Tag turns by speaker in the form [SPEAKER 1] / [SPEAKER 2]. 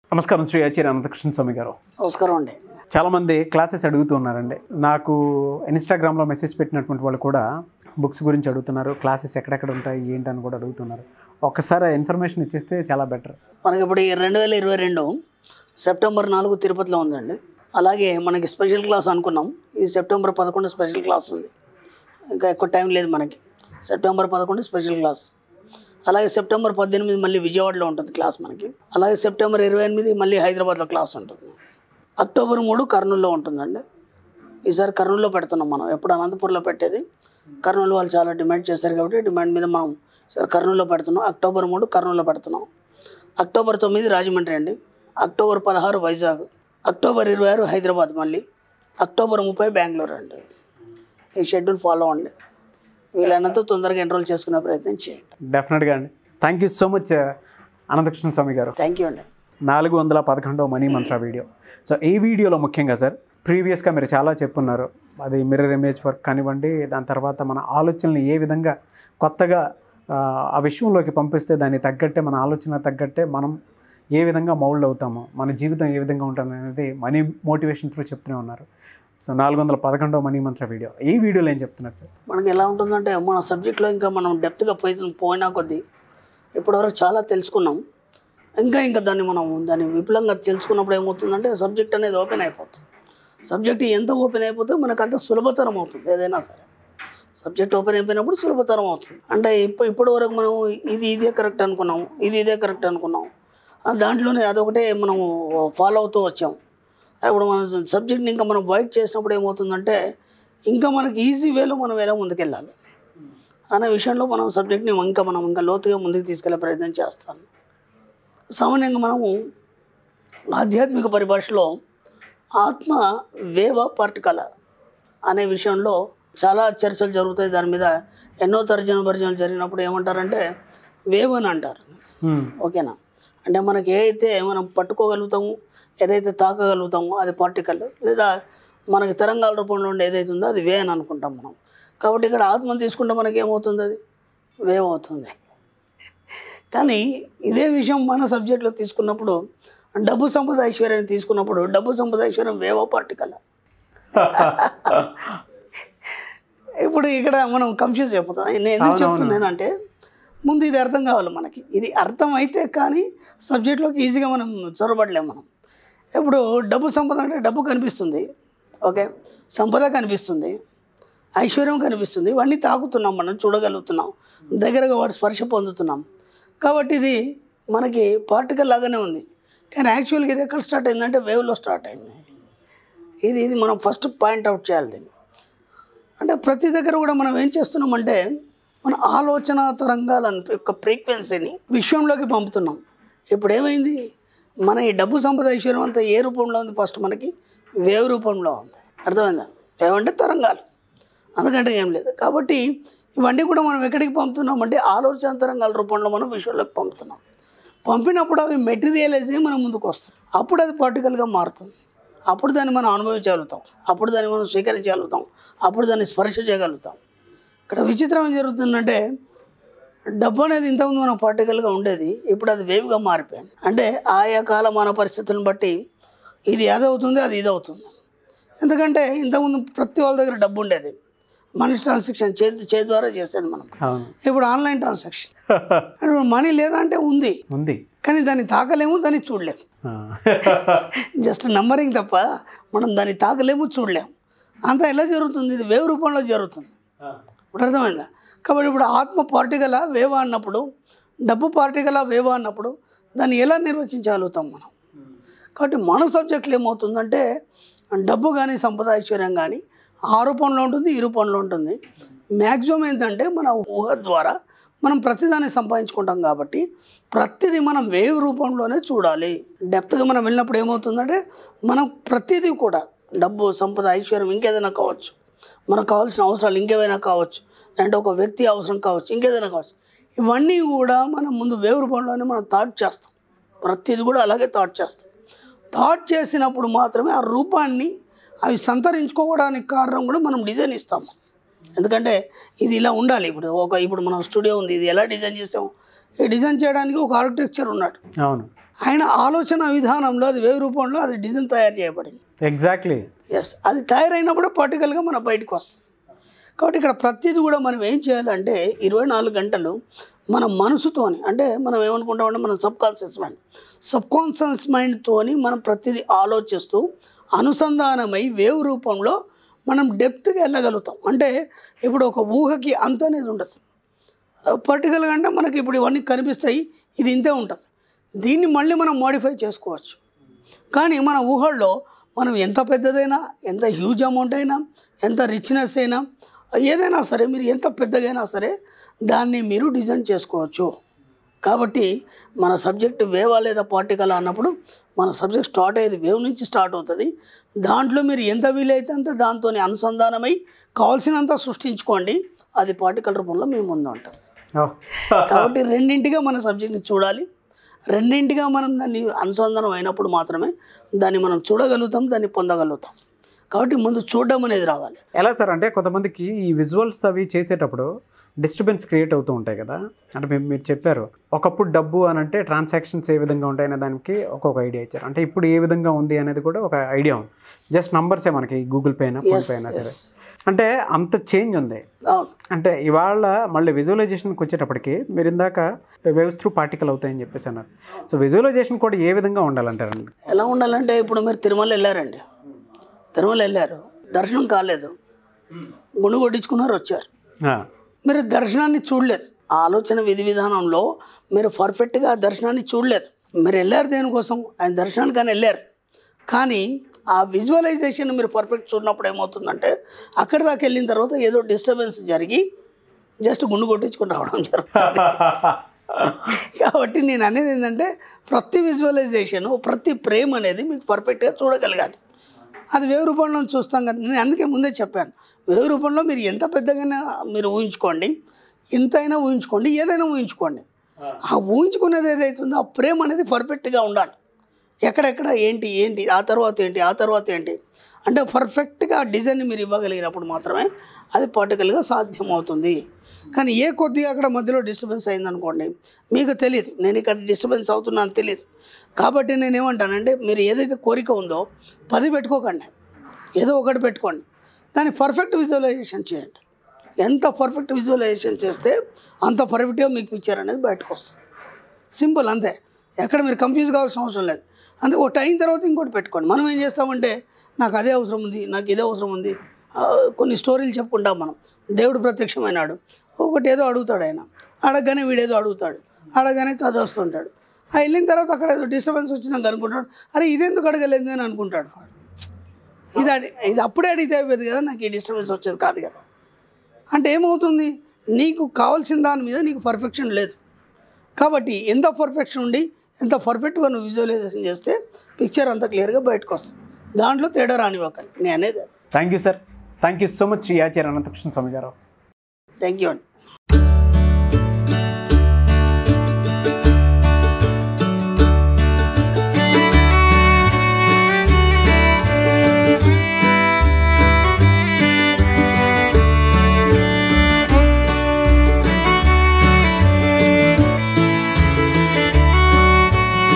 [SPEAKER 1] నమస్కారం శ్రీ ఆచార్య అనంతకృష్ణ స్వామి గారు
[SPEAKER 2] నమస్కారం అండి
[SPEAKER 1] చాలామంది క్లాసెస్ అడుగుతూ ఉన్నారండి నాకు ఇన్స్టాగ్రామ్లో మెసేజ్ పెట్టినటువంటి వాళ్ళు కూడా బుక్స్ గురించి అడుగుతున్నారు క్లాసెస్ ఎక్కడెక్కడ ఉంటాయి ఏంటని కూడా అడుగుతున్నారు ఒక్కసారి ఇన్ఫర్మేషన్ ఇచ్చేస్తే చాలా బెటర్
[SPEAKER 2] మనకి ఇప్పుడు ఈ రెండు వేల ఇరవై రెండు సెప్టెంబర్ నాలుగు తిరుపతిలో ఉందండి అలాగే మనకి స్పెషల్ క్లాస్ అనుకున్నాం ఈ సెప్టెంబర్ పదకొండు స్పెషల్ క్లాస్ ఉంది ఇంకా ఎక్కువ టైం లేదు మనకి సెప్టెంబర్ పదకొండు స్పెషల్ క్లాస్ అలాగే సెప్టెంబర్ పద్దెనిమిది మళ్ళీ విజయవాడలో ఉంటుంది క్లాస్ మనకి అలాగే సెప్టెంబర్ ఇరవై ఎనిమిది మళ్ళీ హైదరాబాద్లో క్లాస్ ఉంటుంది అక్టోబర్ మూడు కర్నూలులో ఉంటుందండి ఈసారి కర్నూలులో పెడుతున్నాం మనం ఎప్పుడు అనంతపూర్లో పెట్టేది కర్నూలు వాళ్ళు చాలా డిమాండ్ చేశారు కాబట్టి డిమాండ్ మీద మనం సరే కర్నూలులో పెడుతున్నాం అక్టోబర్ మూడు కర్నూలులో పెడుతున్నాం అక్టోబర్ తొమ్మిది రాజమండ్రి అండి అక్టోబర్ పదహారు వైజాగ్ అక్టోబర్ ఇరవై ఆరు హైదరాబాద్ మళ్ళీ అక్టోబర్ ముప్పై బెంగళూరు అండి ఈ షెడ్యూల్ ఫాలో అండి వీలైనంత తొందరగా ఎన్రోల్ చేసుకునే ప్రయత్నం చేయండి
[SPEAKER 1] డెఫినెట్గా అండి thank you so much Ananthakrishna Swamy garu
[SPEAKER 2] thank you అండి
[SPEAKER 1] నాలుగు వందల పదకొండవ మనీ మంత్ర వీడియో సో ఈ వీడియోలో ముఖ్యంగా సార్ ప్రీవియస్గా మీరు చాలా చెప్పున్నారు అది మిర్రర్ ఇమేజ్ వర్క్ కానివ్వండి దాని తర్వాత మన ఆలోచనలు ఏ విధంగా కొత్తగా ఆ, ఆ విషయంలోకి పంపిస్తే దానికి తగ్గట్టే మన ఆలోచన తగ్గట్టే మనం ఏ విధంగా మౌల్డ్ అవుతామో మన జీవితం ఏ విధంగా ఉంటుంది అనేది మనీ మోటివేషన్ త్రూ చెప్తూనే ఉన్నారు సో నాలుగు వందల పదకొండవ మనీ మంత్ర వీడియో ఈ వీడియోలో ఏం చెప్తున్నారు సార్
[SPEAKER 2] మనకి ఎలా ఉంటుందంటే మన సబ్జెక్ట్లో ఇంకా మనం డెప్త్గా పోయి పోయినా కొద్దీ ఇప్పటివరకు చాలా తెలుసుకున్నాం ఇంకా ఇంకా దాన్ని మనం దాన్ని విపులంగా తెలుసుకున్నప్పుడు ఏమవుతుందంటే సబ్జెక్ట్ అనేది ఓపెన్ అయిపోతుంది సబ్జెక్ట్ ఎంత ఓపెన్ అయిపోతే మనకు అంత సులభతరం అవుతుంది ఏదైనా సరే సబ్జెక్ట్ ఓపెన్ అయిపోయినప్పుడు సులభతరం అవుతుంది అంటే ఇప్పుడు ఇప్పటి వరకు మనం ఇది ఇదే కరెక్ట్ అనుకున్నాం ఇది ఇదే కరెక్ట్ అనుకున్నాం ఆ దాంట్లోనే అదొకటే మనం ఫాలో అవుతూ వచ్చాం ఇప్పుడు మన సబ్జెక్ట్ని ఇంకా మనం వైట్ చేసినప్పుడు ఏమవుతుందంటే ఇంకా మనకి ఈజీ వేలో మనం ఎలా ముందుకెళ్ళాలి అనే విషయంలో మనం సబ్జెక్ట్ని ఇంకా మనం ఇంకా లోతుగా ముందుకు తీసుకెళ్లే ప్రయత్నం చేస్తాం సామాన్యంగా మనము ఆధ్యాత్మిక పరిభాషలో ఆత్మ వేవ పార్టికల అనే విషయంలో చాలా చర్చలు జరుగుతాయి దాని మీద ఎన్నో తర్జన భర్జనలు జరిగినప్పుడు ఏమంటారంటే వేవ్ అని అంటారు
[SPEAKER 1] హ్మ్.
[SPEAKER 2] ఓకేనా అంటే మనకి ఏదైతే మనం పట్టుకోగలుగుతామో ఏదైతే తాకగలుగుతామో అది పార్టికల్ లేదా మనకి తరంగాల రూపంలో ఉండే ఏదైతే ఉందో అది వే అని అనుకుంటాం మనం కాబట్టి ఇక్కడ ఆత్మను తీసుకుంటే మనకి ఏమవుతుంది అది వేవ్ అవుతుంది కానీ ఇదే విషయం మన సబ్జెక్ట్లో తీసుకున్నప్పుడు డబ్బు సంపద ఐశ్వర్యాన్ని తీసుకున్నప్పుడు డబ్బు సంపద ఐశ్వర్యం వేవ పార్టికల్ ఇప్పుడు ఇక్కడ మనం కన్ఫ్యూజ్ అయిపోతాం నేను ఎందుకు
[SPEAKER 1] అవునవును.
[SPEAKER 2] చెప్తున్నానంటే ముందు ఇది అర్థం కావాలి మనకి ఇది అర్థం అయితే కానీ సబ్జెక్ట్లోకి ఈజీగా మనం చొరబడలేం మనం ఇప్పుడు డబ్బు సంపద అంటే డబ్బు కనిపిస్తుంది ఓకే సంపద కనిపిస్తుంది ఐశ్వర్యం కనిపిస్తుంది ఇవన్నీ తాకుతున్నాం మనం చూడగలుగుతున్నాం దగ్గరగా వాటి స్పర్శ పొందుతున్నాం కాబట్టి ఇది మనకి పార్టికల్ లాగానే ఉంది కానీ యాక్చువల్గా ఇది ఎక్కడ స్టార్ట్ అయిందంటే వేవ్లో స్టార్ట్ అయింది ఇది ఇది మనం ఫస్ట్ పాయింట్ అవుట్ చేయాలి దీన్ని అంటే ప్రతి దగ్గర కూడా మనం ఏం చేస్తున్నామంటే మన ఆలోచన తరంగాల యొక్క ఫ్రీక్వెన్సీని విశ్వంలోకి పంపుతున్నాం ఇప్పుడు ఏమైంది మన ఈ డబ్బు సంపద ఐశ్వర్యం అంతా ఏ రూపంలో ఉంది ఫస్ట్ మనకి వేవ్ రూపంలో ఉంది అర్థమైందా వేవ్ అంటే తరంగాలు అందుకంటే ఏం లేదు కాబట్టి ఇవన్నీ కూడా మనం ఎక్కడికి పంపుతున్నామంటే ఆలోచన తరంగాల రూపంలో మనం విశ్వంలోకి పంపుతున్నాం పంపినప్పుడు అవి మెటీరియలైజ్ అయ్యి మన ముందుకు వస్తాయి అప్పుడు అది పార్టికల్గా మారుతుంది అప్పుడు దాన్ని మనం అనుభవించగలుగుతాం అప్పుడు దాన్ని మనం స్వీకరించగలుగుతాం అప్పుడు దాన్ని స్పర్శ చేయగలుగుతాం ఇక్కడ విచిత్రం ఏం జరుగుతుందంటే డబ్బు అనేది ఇంతకుముందు మన పార్టికల్గా ఉండేది ఇప్పుడు అది వేవ్గా మారిపోయింది అంటే ఆయా కాలమాన పరిస్థితులను బట్టి ఇది అదవుతుంది అది ఇది అవుతుంది ఎందుకంటే ఇంతకుముందు ప్రతి వాళ్ళ దగ్గర డబ్బు ఉండేది మనీ ట్రాన్సాక్షన్ చేతి చేతి ద్వారా చేసేది మనం
[SPEAKER 1] అవును
[SPEAKER 2] ఇప్పుడు ఆన్లైన్ ట్రాన్సాక్షన్ ఇప్పుడు మనీ లేదంటే ఉంది
[SPEAKER 1] ఉంది
[SPEAKER 2] కానీ దాన్ని తాకలేము దాన్ని చూడలేము
[SPEAKER 1] ఆ.
[SPEAKER 2] జస్ట్ నంబరింగ్ తప్ప మనం దాన్ని తాకలేము చూడలేము అంతా ఎలా జరుగుతుంది ఇది వేవ్ రూపంలో జరుగుతుంది ఇప్పుడు అర్థమైందా కాబట్టి ఇప్పుడు ఆత్మ పార్టికలా వేవా అన్నప్పుడు డబ్బు పార్టికలా వేవా అన్నప్పుడు దాన్ని ఎలా నిర్వచించగలుగుతాం మనం కాబట్టి మన సబ్జెక్టులు ఏమవుతుందంటే డబ్బు కానీ సంపద ఐశ్వర్యం కానీ ఆ రూపంలో ఉంటుంది ఈ రూపంలో ఉంటుంది మ్యాక్సిమం ఏంటంటే మన ఊహ ద్వారా మనం ప్రతిదాన్ని సంపాదించుకుంటాం కాబట్టి ప్రతిదీ మనం వేవ్ రూపంలోనే చూడాలి డెప్త్గా మనం వెళ్ళినప్పుడు ఏమవుతుందంటే మనం ప్రతిదీ కూడా డబ్బు సంపద ఐశ్వర్యం ఇంకేదైనా కావచ్చు మనకు కావాల్సిన అవసరాలు ఇంకేమైనా కావచ్చు అంటే ఒక వ్యక్తి అవసరం కావచ్చు ఇంకేదైనా కావచ్చు ఇవన్నీ కూడా మనం ముందు వేవ్ రూపంలోనే మనం థాట్ చేస్తాం ప్రతిదీ కూడా అలాగే థాట్ చేస్తాం థాట్ చేసినప్పుడు మాత్రమే ఆ రూపాన్ని అవి సంతరించుకోవడానికి కారణం కూడా మనం డిజైన్ ఇస్తాము ఎందుకంటే ఇది ఇలా ఉండాలి ఇప్పుడు ఒక ఇప్పుడు మన స్టూడియో ఉంది ఇది ఎలా డిజైన్ చేసాము ఈ డిజైన్ చేయడానికి ఒక ఆర్కిటెక్చర్ ఉన్నాడు
[SPEAKER 1] అవును
[SPEAKER 2] ఆయన ఆలోచన విధానంలో అది వేవ్ రూపంలో అది డిజైన్ తయారు చేయబడింది
[SPEAKER 1] ఎగ్జాక్ట్లీ
[SPEAKER 2] ఎస్ అది తయారైనప్పుడు పర్టికల్గా మన బయటకు వస్తుంది కాబట్టి ఇక్కడ ప్రతిదీ కూడా మనం ఏం చేయాలంటే ఇరవై నాలుగు గంటలు మన మనసుతోని అంటే మనం ఏమనుకుంటామంటే మన subconscious mind subconscious మైండ్తోని మనం ప్రతిదీ ఆలోచిస్తూ అనుసంధానమై వేవ్ రూపంలో మనం డెప్త్గా వెళ్ళగలుగుతాం అంటే ఇప్పుడు ఒక ఊహకి అంత అనేది ఉండదు పర్టికులర్గా అంటే మనకి ఇప్పుడు ఇవన్నీ కనిపిస్తాయి ఇది ఇంతే ఉంటుంది దీన్ని మళ్ళీ మనం మోడిఫై చేసుకోవచ్చు కానీ మన ఊహల్లో మనం ఎంత పెద్దదైనా ఎంత హ్యూజ్ అమౌంట్ అయినా ఎంత రిచ్నెస్ అయినా ఏదైనా సరే మీరు ఎంత పెద్దగైనా సరే దాన్ని మీరు డిజైన్ చేసుకోవచ్చు కాబట్టి మన సబ్జెక్ట్ వేవా లేదా పార్టికల్ అన్నప్పుడు మన సబ్జెక్ట్ స్టార్ట్ అయ్యేది వేవ్ నుంచి స్టార్ట్ అవుతుంది దాంట్లో మీరు ఎంత వీలైతే అంత దాంతో అనుసంధానమై కావాల్సినంత సృష్టించుకోండి అది పార్టికల్ రూపంలో మేము ముందు ఉంటాం కాబట్టి రెండింటిగా మన సబ్జెక్ట్ని చూడాలి రెండింటిగా మనం దాన్ని అనుసంధానం అయినప్పుడు మాత్రమే దాన్ని మనం చూడగలుగుతాం దాన్ని పొందగలుగుతాం కాబట్టి ముందు చూడడం అనేది రావాలి
[SPEAKER 1] ఎలా సార్ అంటే కొంతమందికి ఈ విజువల్స్ అవి చేసేటప్పుడు డిస్టర్బెన్స్ క్రియేట్ అవుతూ ఉంటాయి కదా అంటే మీరు మీరు చెప్పారు ఒకప్పుడు డబ్బు అని అంటే ట్రాన్సాక్షన్స్ ఏ విధంగా ఉంటాయనే దానికి ఒక్కొక్క ఐడియా ఇచ్చారు అంటే ఇప్పుడు ఏ విధంగా ఉంది అనేది కూడా ఒక ఐడియా ఉంది జస్ట్ నంబర్సే మనకి గూగుల్ పే అయినా ఫోన్ పే అయినా సరే
[SPEAKER 2] yes.
[SPEAKER 1] అంటే అంత చేంజ్ ఉంది
[SPEAKER 2] అవును
[SPEAKER 1] అంటే ఇవాళ మళ్ళీ విజువలైజేషన్కి వచ్చేటప్పటికి మీరు ఇందాక వేవ్స్ త్రూ పార్టికల్ అవుతాయని చెప్పేసి అన్నారు సో విజువలైజేషన్ కూడా ఏ విధంగా ఉండాలంటారండి
[SPEAKER 2] ఎలా ఉండాలంటే ఇప్పుడు మీరు తిరుమల వెళ్ళారండి తిరుమల వెళ్ళారు దర్శనం కాలేదు గుండు కొట్టించుకున్నారు వచ్చారు
[SPEAKER 1] ఆ,
[SPEAKER 2] మీరు దర్శనాన్ని చూడలేదు ఆ ఆలోచన విధి విధానంలో మీరు పర్ఫెక్ట్గా ఆ దర్శనాన్ని చూడలేదు మీరు వెళ్ళారు దేనికోసం ఆయన దర్శనానికి అని వెళ్ళారు కానీ ఆ విజువలైజేషన్ మీరు పర్ఫెక్ట్ చూడనప్పుడు ఏమవుతుందంటే అక్కడి దాకా వెళ్ళిన తర్వాత ఏదో డిస్టర్బెన్స్ జరిగి జస్ట్ గుండు కొట్టించుకుని రావడం జరుగుతుంది కాబట్టి నేను అనేది ఏంటంటే ప్రతి విజువలైజేషన్ ప్రతి ప్రేమ్ అనేది మీకు పర్ఫెక్ట్గా చూడగలగాలి అది వేవ్ రూపంలో చూస్తాం కదా నేను అందుకే ముందే చెప్పాను వేవ్ రూపంలో మీరు ఎంత పెద్దగా మీరు ఊహించుకోండి ఎంతైనా ఊహించుకోండి ఏదైనా ఊహించుకోండి ఆ ఊహించుకునేది ఏదైతుందో ఆ ప్రేమ అనేది పర్ఫెక్ట్గా ఉండాలి ఎక్కడెక్కడ ఏంటి ఏంటి ఆ తర్వాత ఏంటి ఆ తర్వాత ఏంటి అంటే పర్ఫెక్ట్గా ఆ డిజైన్ మీరు ఇవ్వగలిగినప్పుడు మాత్రమే అది పర్టికల్గా సాధ్యమవుతుంది కానీ ఏ కొద్దిగా అక్కడ మధ్యలో డిస్టర్బెన్స్ అయిందనుకోండి మీకు తెలియదు నేను ఇక్కడ డిస్టర్బెన్స్ అవుతున్నాను తెలియదు కాబట్టి నేను ఏమంటానంటే మీరు ఏదైతే కోరిక ఉందో పది పెట్టుకోకండి ఏదో ఒకటి పెట్టుకోండి దాన్ని పర్ఫెక్ట్ విజువలైజేషన్ చేయండి ఎంత పర్ఫెక్ట్ విజువలైజేషన్ చేస్తే అంత పర్ఫెక్ట్గా మీకు పిక్చర్ అనేది బయటకు వస్తుంది సింపుల్ అంతే ఎక్కడ మీరు కన్ఫ్యూజ్ కావాల్సిన అవసరం లేదు అందుకే ఒకటి అయిన తర్వాత ఇంకోటి పెట్టుకోండి మనం ఏం చేస్తామంటే నాకు అదే అవసరం ఉంది నాకు ఇదే అవసరం ఉంది ఆ, కొన్ని స్టోరీలు చెప్పుకుంటాం మనం దేవుడు ప్రత్యక్షమైనాడు ఒకటి ఏదో అడుగుతాడు ఆయన అడగగానే వీడేదో అడుగుతాడు అడగగానే చదువుతుంటాడు ఆ వెళ్ళిన తర్వాత అక్కడ ఏదో డిస్టర్బెన్స్ వచ్చినాక అనుకుంటాడు అరే ఇదెందుకు అడగలేదు అని అనుకుంటాడు వాడు ఇది అడి ఇది అప్పుడే అడిగితే అయిపోయేది కదా నాకు ఈ డిస్టర్బెన్స్ వచ్చేది కాదు కదా అంటే ఏమవుతుంది నీకు కావాల్సిన దాని మీద నీకు పర్ఫెక్షన్ లేదు కాబట్టి ఎంత పర్ఫెక్షన్ ఉండి ఎంత పర్ఫెక్ట్గా నువ్వు విజువలైజేషన్ చేస్తే పిక్చర్ అంత క్లియర్గా బయటకు వస్తుంది దాంట్లో తేడా రానివ్వకండి నేను అనేది
[SPEAKER 1] thank you sir thank you so much Shri Acharya Ananthakrishna Swamy garu
[SPEAKER 2] thank you అండి